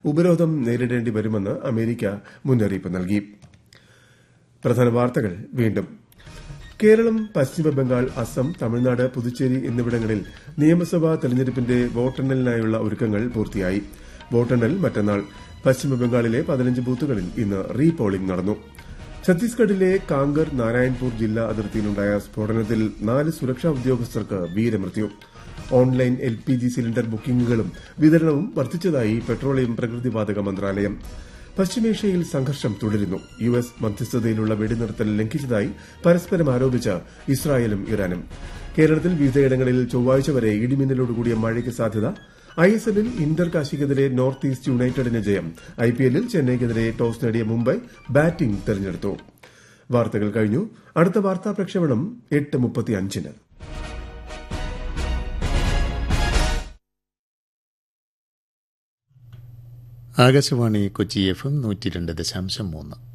ഉപരോധം നേരിടേണ്ടി വരുമെന്ന് അമേരിക്ക മുന്നറിയിപ്പ് നൽകി പ്രധാന വാർത്തകൾ വീണ്ടും കേരളം പശ്ചിമബംഗാൾ അസം തമിഴ്നാട് പുതുച്ചേരി എന്നിവിടങ്ങളിൽ നിയമസഭാ തെരഞ്ഞെടുപ്പിന്റെ വോട്ടെണ്ണലിനായുള്ള ഒരുക്കങ്ങൾ പൂർത്തിയായി വോട്ടെണ്ണൽ മറ്റന്നാൾ പശ്ചിമബംഗാളിലെ പതിനഞ്ച് ബൂത്തുകളിൽ ഇന്ന് റീ പോളിംഗ് നടന്നു ഛത്തീസ്ഗഡിലെ കാങ്കർ നാരായൺപൂർ ജില്ലാ അതിർത്തിയിലുണ്ടായ സ്ഫോടനത്തിൽ നാല് സുരക്ഷാ ഉദ്യോഗസ്ഥർക്ക് വീരമൃത്യു online L P G cylinder ബുക്കിംഗുകളും വിതരണവും വർദ്ധിച്ചതായി പെട്രോളിയം പ്രകൃതിവാതക മന്ത്രാലയം പശ്ചിമേഷ്യയിൽ സംഘർഷം തുടരുന്നു യു എസ് മധ്യസ്ഥതയിലുള്ള വെടിനിർത്തൽ ലംഘിച്ചതായി പരസ്പരം ആരോപിച്ച ഇസ്രായേലും ഇറാനും കേരളത്തിൽ വിവിധയിടങ്ങളിൽ ചൊവ്വാഴ്ച വരെ ഇടിമിന്നലോടുകൂടിയ മഴയ്ക്ക് സാധ്യത ഐ എസ് എല്ലിൽ ഇന്റർ കാശിക്കെതിരെ നോർത്ത് ഈസ്റ്റ് യുണൈറ്റഡിന് ജയം ഐ പി എല്ലിൽ ചെന്നൈക്കെതിരെ ടോസ് നേടിയ മുംബൈ ബാറ്റിംഗ് തെരഞ്ഞെടുത്തു വാർത്തകൾ കഴിഞ്ഞു അടുത്ത വാർത്താ പ്രക്ഷേപണം എട്ട് മുപ്പത്തിയഞ്ചിന് ആകാശവാണി കൊച്ചി എഫ് എം നൂറ്റി രണ്ട് ദശാംശം മൂന്ന്